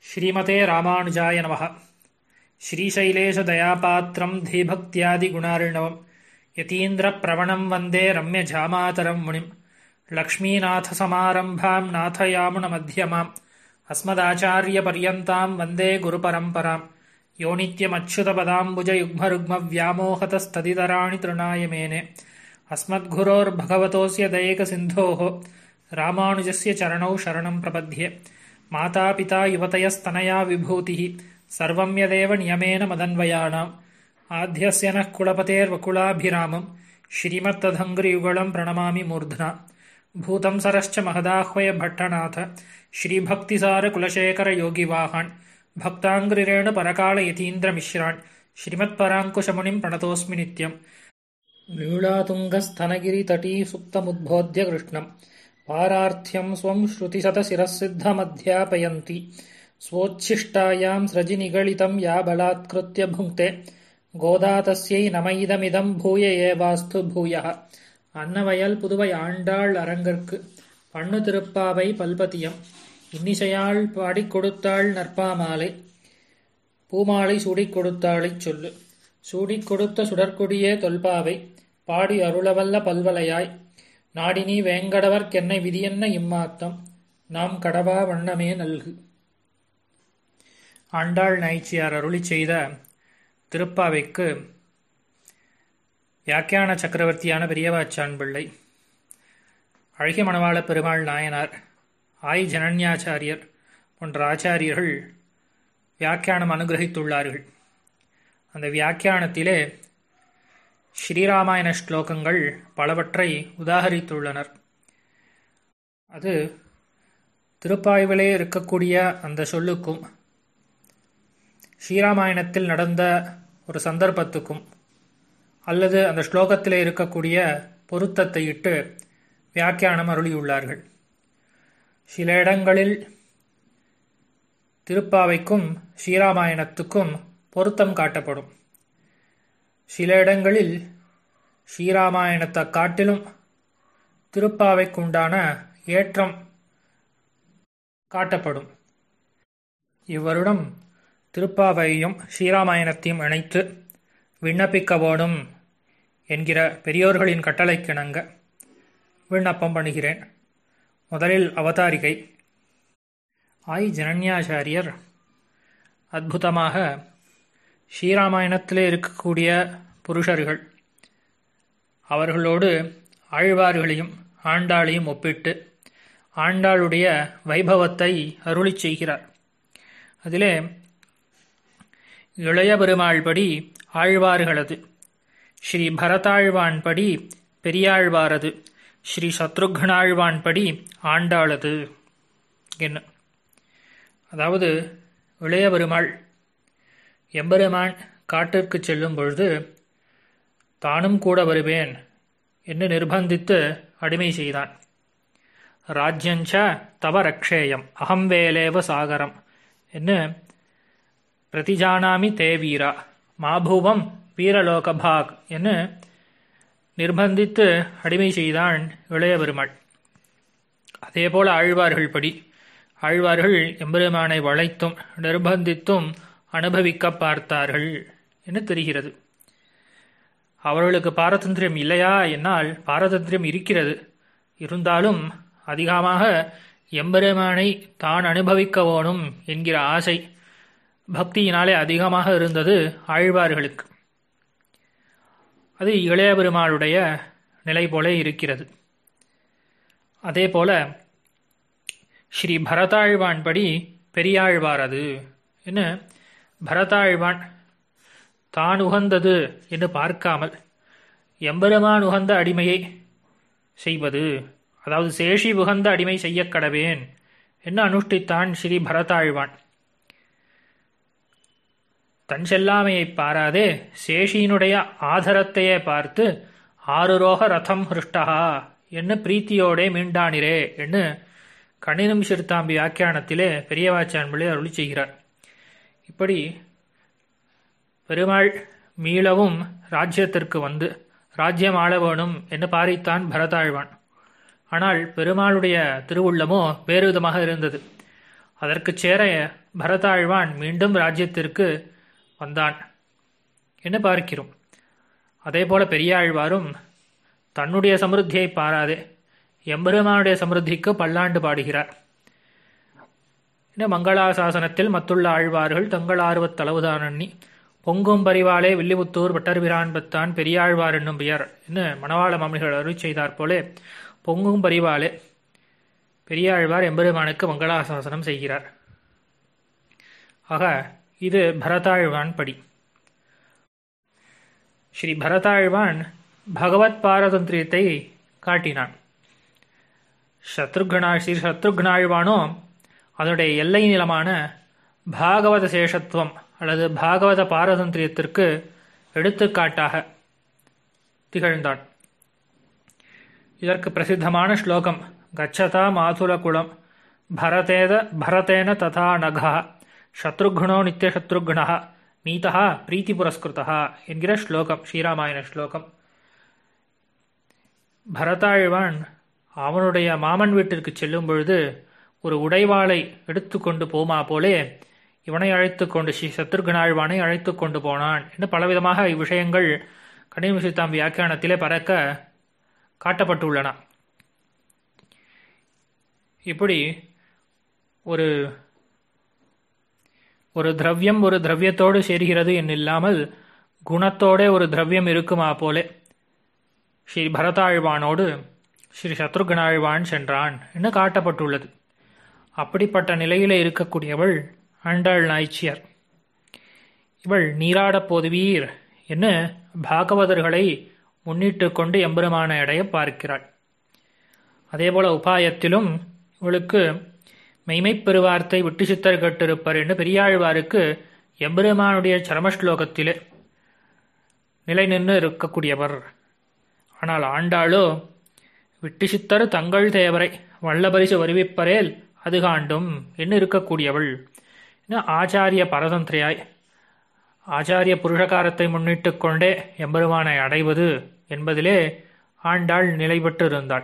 श्रीमते रामानुजाय नमः श्रीशैलेशदयापात्रं धीभक्त्यादिगुणार्णवं यतीन्द्रप्रवणं वन्दे रम्यजामातरं मुनिं लक्ष्मीनाथसमारम्भां नाथयामुनमध्यमाम् अस्मदाचार्यपर्यन्तां वन्दे गुरुपरम्परां यो नित्यमच्युतपदाम्बुजयुग्मरुग्मव्यामोहतस्तदितराणि तृणाय मेने अस्मद्गुरोर्भगवतोऽस्य दयैकसिन्धोः रामानुजस्य चरणौ शरणं प्रपद्ये मातापिता युवतयस्तनया विभूतिः सर्वं यदेव नियमेन मदन्वयानाम् आद्यस्य नः कुलपतेर्वकुलाभिरामम् श्रीमत्तदङ्घ्रियुगळम् प्रणमामि मूर्ध्ना भूतं सरश्च महदाह्वय भट्टनाथ श्रीभक्तिसारकुलशेखरयोगिवाहान् भक्ताङ्घ्रिरेणुपरकालयतीन्द्रमिश्रान् श्रीमत्पराङ्कुशमुनिं प्रणतोऽस्मि नित्यम् नीळातुङ्गस्तनगिरितटी सुप्तमुद्बोध्य कृष्णम् पारार्थ्यं स्वं श्रुतिशतशिरःसिद्धमध्यापयन्ति स्वोच्छिष्टायां स्रजिनिगलितं या बलात्कृत्य भुङ्क्ते கோதா தஸ்யை நமயிதமிதம் பூய ஏவாஸ்து பூயः அன்னவயல் புதுவை ஆண்டாள் அரங்கற்கு பண்ணு திருப்பாவை பல்பதியம் இன்னிசையாள் பாடிக் கொடுத்தாள் நற்பாமாலை பூமாலை சூடிக் கொடுத்தாளைச் சொல்லு சூடிக் கொடுத்த சுடற்கொடியே தொல்பாவை பாடி அருளவல்ல பல்வலையாய் நாடினி வேங்கடவர்க்கென்னை விதியென்ன இம்மாத்தம் நாம் கடவா வண்ணமே நல்கு ஆண்டாள் நாய்ச்சியார் அருளி செய்த திருப்பாவைக்கு வியாக்கியான சக்கரவர்த்தியான பெரியவாச்சான் பிள்ளை அழகிய மணவாள பெருமாள் நாயனார் ஆய் ஜனன்யாச்சாரியர் போன்ற ஆச்சாரியர்கள் வியாக்கியானம் அனுகிரகித்துள்ளார்கள் அந்த வியாக்கியானத்திலே ஸ்ரீராமாயண ஸ்லோகங்கள் பலவற்றை உதாகரித்துள்ளனர் அது திருப்பாய்விலே இருக்கக்கூடிய அந்த சொல்லுக்கும் ஸ்ரீராமாயணத்தில் நடந்த ஒரு சந்தர்ப்பத்துக்கும் அல்லது அந்த ஸ்லோகத்தில் இருக்கக்கூடிய பொருத்தத்தை இட்டு வியாக்கியானம் அருளியுள்ளார்கள் சில இடங்களில் திருப்பாவைக்கும் ஸ்ரீராமாயணத்துக்கும் பொருத்தம் காட்டப்படும் சில இடங்களில் ஸ்ரீராமாயணத்தை காட்டிலும் திருப்பாவைக்குண்டான ஏற்றம் காட்டப்படும் இவ்வருடம் திருப்பாவையும் ஸ்ரீராமாயணத்தையும் இணைத்து விண்ணப்பிக்க வேணும் என்கிற பெரியோர்களின் கட்டளைக்கிணங்க விண்ணப்பம் பண்ணுகிறேன் முதலில் அவதாரிகை ஆய் ஜனன்யாச்சாரியர் அற்புதமாக ஸ்ரீராமாயணத்திலே இருக்கக்கூடிய புருஷர்கள் அவர்களோடு ஆழ்வார்களையும் ஆண்டாளையும் ஒப்பிட்டு ஆண்டாளுடைய வைபவத்தை அருளி செய்கிறார் அதிலே இளைய பெருமாள்படி ஆழ்வார்களது ஸ்ரீ பரதாழ்வான்படி பெரியாழ்வாரது ஸ்ரீ சத்ருக்னாழ்வான்படி ஆண்டாளது என்ன அதாவது இளைய பெருமாள் எம்பெருமான் காட்டிற்கு செல்லும் பொழுது தானும் கூட வருவேன் என்று நிர்பந்தித்து அடிமை செய்தான் ராஜ்யஞ்ச தவ ரக்ஷேயம் அகம் வேலேவ சாகரம் என்று பிரதிஜானாமி தே வீரா மாபூவம் வீரலோகபாக் என்று நிர்பந்தித்து அடிமை செய்தான் இளைய பெருமாள் அதேபோல ஆழ்வார்கள் படி ஆழ்வார்கள் எம்பெருமானை வளைத்தும் நிர்பந்தித்தும் அனுபவிக்க பார்த்தார்கள் என்று தெரிகிறது அவர்களுக்கு பாரதந்திரியம் இல்லையா என்னால் பாரதந்திரியம் இருக்கிறது இருந்தாலும் அதிகமாக எம்பெருமானை தான் அனுபவிக்க வேணும் என்கிற ஆசை பக்தியினாலே அதிகமாக இருந்தது ஆழ்வார்களுக்கு அது இளைய பெருமாளுடைய நிலை போல இருக்கிறது அதே போல ஸ்ரீ பரதாழ்வான் படி பெரியாழ்வார் அது என்ன பரதாழ்வான் தான் உகந்தது என்று பார்க்காமல் எம்பெருமான் உகந்த அடிமையை செய்வது அதாவது சேஷி உகந்த அடிமை செய்ய கடவேன் என்று அனுஷ்டித்தான் ஸ்ரீ பரதாழ்வான் தன் செல்லாமையை பாராதே சேஷியினுடைய ஆதரத்தையே பார்த்து ஆறுரோக ரதம் ஹிருஷ்டகா என்று பிரீத்தியோடே மீண்டானிரே என்று கணினம் சிறுத்தாம்பி வியாக்கியானத்திலே பெரியவாச்சான் பிள்ளை அருளி செய்கிறார் இப்படி பெருமாள் மீளவும் ராஜ்யத்திற்கு வந்து ராஜ்யம் ஆள வேணும் என்று பாரித்தான் பரதாழ்வான் ஆனால் பெருமாளுடைய திருவுள்ளமோ வேறு விதமாக இருந்தது அதற்கு சேர பரதாழ்வான் மீண்டும் ராஜ்யத்திற்கு வந்தான் என்று பார்க்கிறோம் அதேபோல பெரியாழ்வாரும் தன்னுடைய சமிருத்தியை பாராதே எம்பெருமானுடைய சமிருத்திக்கு பல்லாண்டு பாடுகிறார் இன்னும் மங்களாசாசனத்தில் மத்துள்ள ஆழ்வார்கள் தங்கள் ஆர்வத் தளவுதான் எண்ணி பொங்கும் பரிவாலே வில்லிபுத்தூர் வட்டர்பிரான் பத்தான் பெரியாழ்வார் என்னும் பெயர் என்று மணவாள மாமிகள் அருள் செய்தார் போலே பொங்கும் பரிவாலே பெரியாழ்வார் எம்பெருமானுக்கு மங்களாசாசனம் செய்கிறார் ஆக இது பரதாழ்வான் படி ஸ்ரீ பரதாழ்வான் பகவத் பாரதந்திரியத்தை காட்டினான் சத்ருக்னா ஸ்ரீ சத்ருக்னாழ்வானோ அதனுடைய எல்லை நிலமான பாகவத சேஷத்துவம் அல்லது பாகவத பாரதந்திரியத்திற்கு எடுத்துக்காட்டாக திகழ்ந்தான் இதற்கு பிரசித்தமான ஸ்லோகம் கச்சதா மாதுலகுலம் பரதேத பரதேன ததா நகா சத்ருக்னோ நித்தியசத்ருக்னா நீதா பிரீத்தி புரஸ்கிருதா என்கிற ஸ்லோகம் ஸ்ரீராமாயண ஸ்லோகம் பரதாழ்வான் அவனுடைய மாமன் வீட்டிற்கு செல்லும் பொழுது ஒரு உடைவாளை எடுத்துக்கொண்டு போமா போலே இவனை அழைத்து கொண்டு ஸ்ரீ சத்ருகனாழ்வானை அழைத்து கொண்டு போனான் என்று பலவிதமாக இவ்விஷயங்கள் கணிமிசித்தாம் வியாக்கியானத்திலே பறக்க காட்டப்பட்டுள்ளன இப்படி ஒரு ஒரு திரவியம் ஒரு திரவியத்தோடு சேர்கிறது என்னில்லாமல் குணத்தோட ஒரு திரவியம் இருக்குமா போலே ஸ்ரீ பரதாழ்வானோடு ஸ்ரீ சத்ருகனாழ்வான் சென்றான் என்று காட்டப்பட்டுள்ளது அப்படிப்பட்ட நிலையிலே இருக்கக்கூடியவள் ஆண்டாள் நாய்ச்சியர் இவள் நீராடப் போதுவீர் என்று பாகவதர்களை முன்னிட்டு கொண்டு எம்பெருமான அடைய பார்க்கிறாள் அதேபோல உபாயத்திலும் இவளுக்கு மெய்மைப் பெருவார்த்தை விட்டு சித்தர் கட்டிருப்பர் என்று பெரியாழ்வாருக்கு எம்பெருமானுடைய சரமஸ்லோகத்திலே நிலை நின்று இருக்கக்கூடியவர் ஆனால் ஆண்டாளோ விட்டு சித்தர் தங்கள் தேவரை வல்லபரிசு வருவிப்பரேல் அது காண்டும் என்று இருக்கக்கூடியவள் ஆச்சாரிய பரதந்திரியாய் ஆச்சாரிய புருஷகாரத்தை முன்னிட்டு கொண்டே எம்பெருமானை அடைவது என்பதிலே ஆண்டாள் நிலை பெற்று இருந்தாள்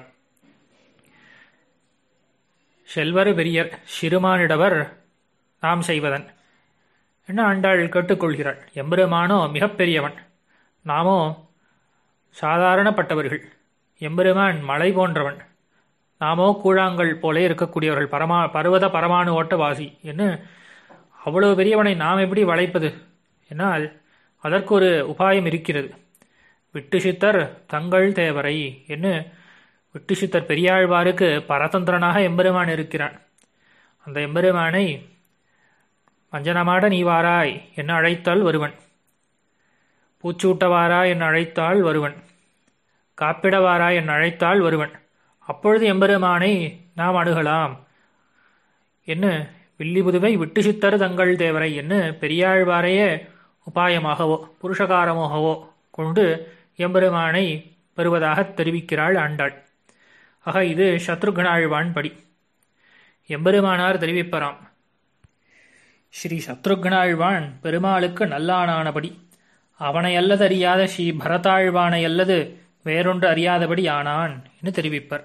செல்வர் பெரியர் சிறுமானிடவர் நாம் செய்வதன் என்ன ஆண்டாள் கேட்டுக்கொள்கிறாள் எம்பெருமானோ மிகப்பெரியவன் நாமோ சாதாரணப்பட்டவர்கள் எம்பெருமான் மலை போன்றவன் நாமோ கூழாங்கல் போலே இருக்கக்கூடியவர்கள் பரமா பர்வத பரமானு ஓட்டவாசி என்று அவ்வளவு பெரியவனை நாம் எப்படி வளைப்பது என்னால் அதற்கு ஒரு உபாயம் இருக்கிறது விட்டு சித்தர் தங்கள் தேவரை என்று விட்டு சித்தர் பெரியாழ்வாருக்கு பரதந்திரனாக எம்பெருமான் இருக்கிறான் அந்த எம்பெருமானை மஞ்சனமாட நீ வாராய் என்ன அழைத்தால் வருவன் பூச்சூட்டவாரா என் அழைத்தால் வருவன் காப்பிடவாரா என் அழைத்தால் வருவன் அப்பொழுது எம்பெருமானை நாம் அணுகலாம் என்ன வில்லிபுதுவை விட்டு சித்தர் தங்கள் தேவரை என்று பெரியாழ்வாரையே உபாயமாகவோ புருஷகாரமாகவோ கொண்டு எம்பெருமானை பெறுவதாக தெரிவிக்கிறாள் ஆண்டாள் ஆக இது சத்ருகனாழ்வான் படி எம்பெருமானார் தெரிவிப்பராம் ஸ்ரீ சத்ருகனாழ்வான் பெருமாளுக்கு நல்லானானபடி அவனை அல்லது அறியாத ஸ்ரீ பரதாழ்வானை அல்லது வேறொன்று அறியாதபடி ஆனான் என்று தெரிவிப்பர்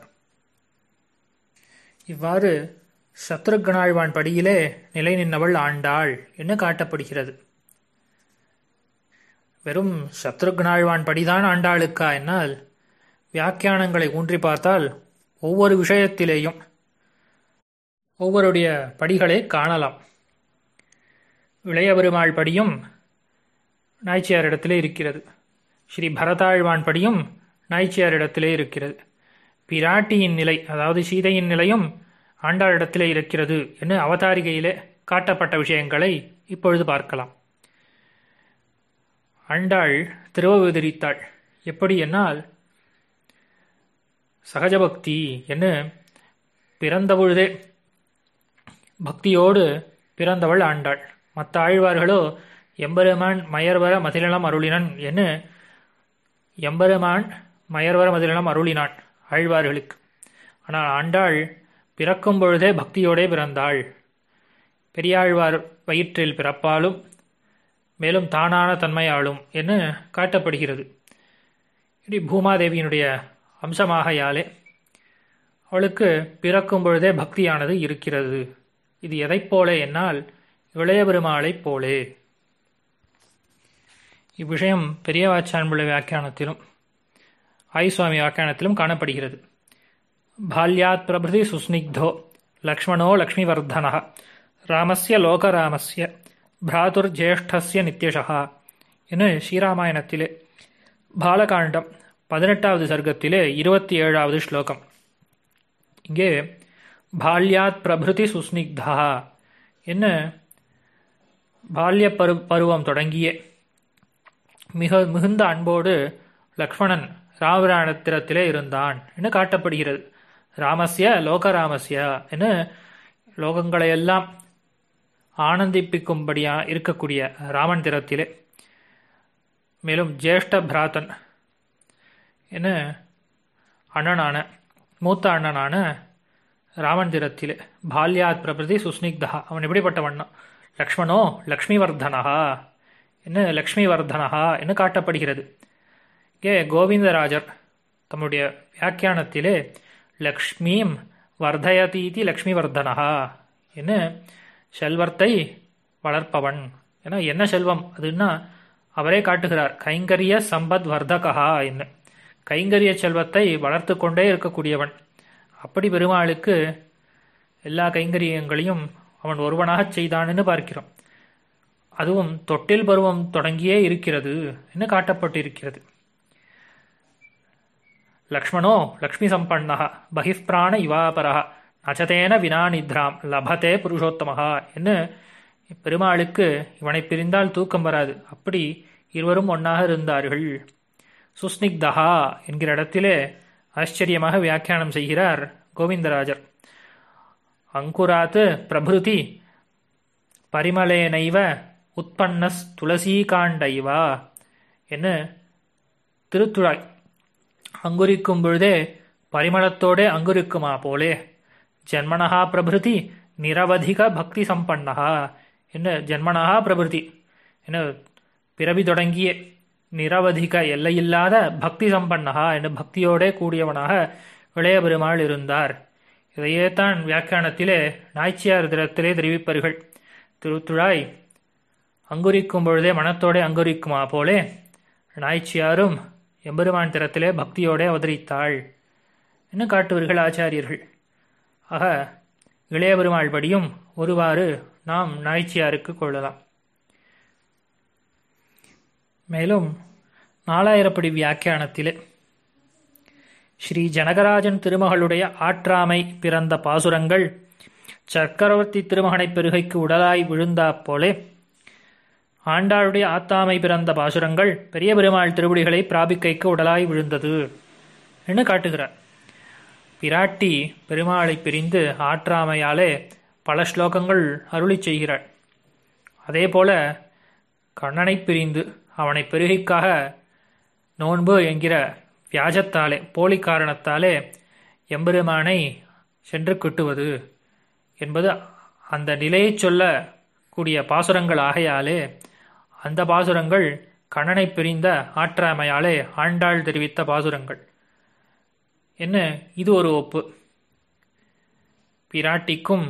இவ்வாறு சத்ருகனாழ்வான் படியிலே நிலை நின்னவள் ஆண்டாள் என்று காட்டப்படுகிறது வெறும் சத்ருகனாழ்வான் படிதான் ஆண்டாளுக்கா என்னால் வியாக்கியானங்களை ஊன்றி பார்த்தால் ஒவ்வொரு விஷயத்திலேயும் ஒவ்வொருடைய படிகளை காணலாம் இளைய பெருமாள் படியும் நாய்ச்சியாரிடத்திலே இருக்கிறது ஸ்ரீ பரதாழ்வான் படியும் நாய்ச்சியாரிடத்திலே இருக்கிறது பிராட்டியின் நிலை அதாவது சீதையின் நிலையும் ஆண்டாளிடத்திலே இருக்கிறது என்று அவதாரிகையிலே காட்டப்பட்ட விஷயங்களை இப்பொழுது பார்க்கலாம் ஆண்டாள் திருவவிதரித்தாள் எப்படி என்னால் சகஜபக்தி என்று பிறந்த பொழுதே பக்தியோடு பிறந்தவள் ஆண்டாள் மற்ற ஆழ்வார்களோ எம்பெருமான் மயர்வர மதிலனம் அருளினன் என்று எம்பெருமான் மயர்வர மதிலனம் அருளினான் ஆழ்வார்களுக்கு ஆனால் ஆண்டாள் பிறக்கும் பொழுதே பக்தியோடே பிறந்தாள் பெரியாழ்வார் வயிற்றில் பிறப்பாலும் மேலும் தானான தன்மையாலும் என்று காட்டப்படுகிறது இப்படி பூமாதேவியினுடைய அம்சமாகையாலே அவளுக்கு பிறக்கும் பொழுதே பக்தியானது இருக்கிறது இது எதைப் போலே என்னால் இளைய பெருமாளைப் போலே இவ்விஷயம் பெரியவாச்சான்பிள்ளை வியாக்கியானத்திலும் ஆயுசுவாமி வியாக்கியானத்திலும் காணப்படுகிறது பால்யாத் பிரபிருதி சுஸ்னிக்தோ லக்ஷ்மணோ லக்ஷ்மிவர்தன ராமஸ்ய லோகராமஸ்ய பிராதுர்ஜேஷ்டஸ்ய நித்யஷா என ஸ்ரீராமாயணத்திலே பாலகாண்டம் பதினெட்டாவது சர்க்கத்திலே இருபத்தி ஏழாவது ஸ்லோகம் இங்கே பால்யாத் பிரபிருதி சுஸ்னிக்தா என்ன பால்ய பரு பருவம் தொடங்கிய மிக மிகுந்த அன்போடு லக்ஷ்மணன் ராமராணத்திரத்திலே இருந்தான் என்று காட்டப்படுகிறது ராமஸ்ய லோகராமஸ்ய என லோகங்களையெல்லாம் ஆனந்திப்பிக்கும்படியா இருக்கக்கூடிய ராமன் திறத்திலே மேலும் ஜேஷ்ட பிராத்தன் என அண்ணனான மூத்த அண்ணனான ராமன் திறத்திலே பால்யாத் பிரபிருதி சுஸ்னிக்தா அவன் எப்படிப்பட்ட வண்ணம் லக்ஷ்மணோ லக்ஷ்மிவர்தனஹா என்ன லக்ஷ்மிவர்தனஹா என்று காட்டப்படுகிறது இங்கே கோவிந்தராஜர் தம்முடைய வியாக்கியானத்திலே லக்ஷ்மீம் வர்தயதீதி லக்ஷ்மிவர்தனஹா என்ன செல்வத்தை வளர்ப்பவன் ஏன்னா என்ன செல்வம் அதுன்னா அவரே காட்டுகிறார் கைங்கரிய சம்பத் வர்தகா என்ன கைங்கரிய செல்வத்தை வளர்த்து கொண்டே இருக்கக்கூடியவன் அப்படி பெருமாளுக்கு எல்லா கைங்கரியங்களையும் அவன் ஒருவனாகச் செய்தான்னு பார்க்கிறோம் அதுவும் தொட்டில் பருவம் தொடங்கியே இருக்கிறது என்று காட்டப்பட்டிருக்கிறது லக்ஷ்மணோ லக்ஷ்மி சம்பன்னா பகிஷ்பிராண இவாபரா நச்சதேன வினா நித்ராம் லபதே புருஷோத்தமஹா என்று பெருமாளுக்கு இவனை பிரிந்தால் தூக்கம் வராது அப்படி இருவரும் ஒன்றாக இருந்தார்கள் சுஸ்னிக்தஹா என்கிற இடத்திலே ஆச்சரியமாக வியாக்கியானம் செய்கிறார் கோவிந்தராஜர் அங்குராத் பிரபிருதி பரிமளேனைவ உற்பன்னஸ் துளசீகாண்டைவா என்ன திருத்துழாய் அங்குரிக்கும் பொழுதே பரிமளத்தோடே அங்குரிக்குமா போலே ஜன்மனஹா பிரபிருதி நிரவதிக பக்தி சம்பன்னஹா என்ன ஜன்மனஹா பிரபிருதி என்ன பிறவி தொடங்கிய நிரவதிக எல்லையில்லாத பக்தி சம்பன்னஹா என்ன பக்தியோடே கூடியவனாக இளைய பெருமாள் இருந்தார் இதையே தான் வியாக்கியானத்திலே நாய்ச்சியார் தினத்திலே தெரிவிப்பார்கள் திருத்துழாய் அங்குரிக்கும் பொழுதே மனத்தோடே அங்குரிக்குமா போலே நாய்ச்சியாரும் எம்பெருமான் திறத்திலே பக்தியோடே அவதரித்தாள் என்று காட்டுவர்கள் ஆச்சாரியர்கள் ஆக இளைய பெருமாள் படியும் ஒருவாறு நாம் நாய்ச்சியாருக்கு கொள்ளலாம் மேலும் நாலாயிரப்படி வியாக்கியானத்திலே ஸ்ரீ ஜனகராஜன் திருமகளுடைய ஆற்றாமை பிறந்த பாசுரங்கள் சக்கரவர்த்தி திருமகனை பெருகைக்கு உடலாய் விழுந்தா போலே ஆண்டாளுடைய ஆத்தாமை பிறந்த பாசுரங்கள் பெரிய பெருமாள் திருவடிகளை பிராபிக்கைக்கு உடலாய் விழுந்தது என்று காட்டுகிறார் பிராட்டி பெருமாளை பிரிந்து ஆற்றாமையாலே பல ஸ்லோகங்கள் அருளி செய்கிறாள் அதே போல கண்ணனை பிரிந்து அவனை பெருகைக்காக நோன்பு என்கிற வியாஜத்தாலே போலி காரணத்தாலே எம்பெருமானை சென்று கிட்டுவது என்பது அந்த நிலையை சொல்ல கூடிய பாசுரங்கள் ஆகையாலே அந்த பாசுரங்கள் கண்ணனை பிரிந்த ஆற்றாமையாலே ஆண்டாள் தெரிவித்த பாசுரங்கள் என்ன இது ஒரு ஒப்பு பிராட்டிக்கும்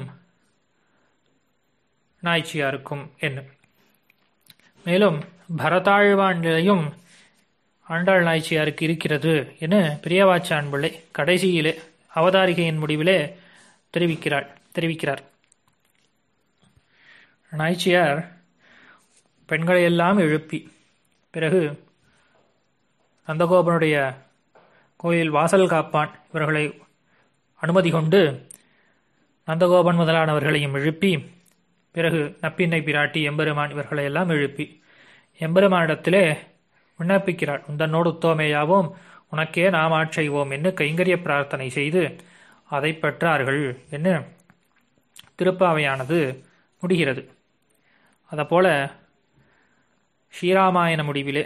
நாய்ச்சியாருக்கும் என்ன மேலும் பரதாழ்வான் நிலையும் ஆண்டாள் நாய்ச்சியாருக்கு இருக்கிறது என பிரியவாச்சான் பிள்ளை கடைசியிலே அவதாரிகையின் முடிவிலே தெரிவிக்கிறாள் தெரிவிக்கிறார் நாய்ச்சியார் பெண்களையெல்லாம் எழுப்பி பிறகு நந்தகோபனுடைய கோயில் வாசல் காப்பான் இவர்களை அனுமதி கொண்டு நந்தகோபன் முதலானவர்களையும் எழுப்பி பிறகு நப்பின்னை பிராட்டி எம்பெருமான் இவர்களை எல்லாம் எழுப்பி எம்பெருமானிடத்திலே விண்ணப்பிக்கிறாள் உந்தன்னோடு உத்தோமேயாவோம் உனக்கே நாம் ஆட்செய்வோம் என்று கைங்கரிய பிரார்த்தனை செய்து அதை பெற்றார்கள் என்று திருப்பாவையானது முடிகிறது அதப்போல ஸ்ரீராமாயண முடிவிலே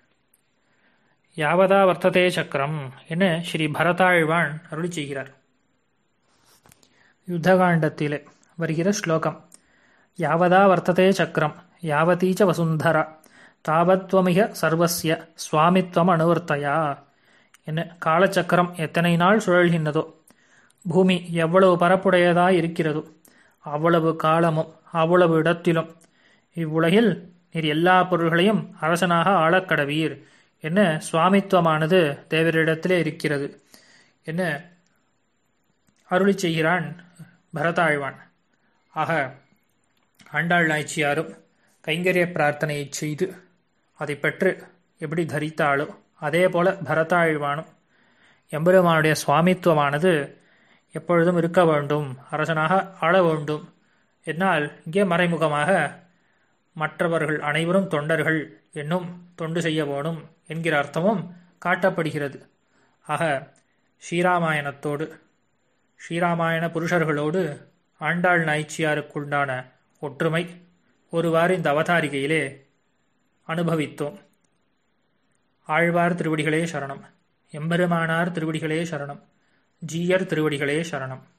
யாவதா வர்த்ததே சக்கரம் என ஸ்ரீ பரதாழ்வான் அருளி செய்கிறார் யுத்தகாண்டத்திலே வருகிற ஸ்லோகம் யாவதா வர்த்ததே சக்கரம் யாவதீச்ச வசுந்தரா தாபத்வமிக சர்வசிய சுவாமித்வம் அனுவர்த்தையா என்ன காலச்சக்கரம் எத்தனை நாள் சுழல்கின்றதோ பூமி எவ்வளவு பரப்புடையதாய் இருக்கிறதோ அவ்வளவு காலமும் அவ்வளவு இடத்திலும் இவ்வுலகில் நீர் எல்லா பொருள்களையும் அரசனாக ஆளக்கடவீர் என்ன சுவாமித்துவமானது தேவரிடத்திலே இருக்கிறது என்ன அருளி செய்கிறான் பரதாழ்வான் ஆக ஆண்டாள் நாய்ச்சியாரும் கைங்கரிய பிரார்த்தனையை செய்து அதை பெற்று எப்படி தரித்தாளோ அதே போல பரதாழ்வானும் எம்பெருமானுடைய சுவாமித்துவமானது எப்பொழுதும் இருக்க வேண்டும் அரசனாக ஆள வேண்டும் என்னால் இங்கே மறைமுகமாக மற்றவர்கள் அனைவரும் தொண்டர்கள் என்னும் தொண்டு செய்ய வேணும் என்கிற அர்த்தமும் காட்டப்படுகிறது ஆக ஸ்ரீராமாயணத்தோடு ஸ்ரீராமாயண புருஷர்களோடு ஆண்டாள் நாய்ச்சியாருக்குண்டான ஒற்றுமை ஒருவாறு இந்த அவதாரிகையிலே அனுபவித்தோம் ஆழ்வார் திருவடிகளே சரணம் எம்பெருமானார் திருவடிகளே சரணம் ஜீயர் திருவடிகளே சரணம்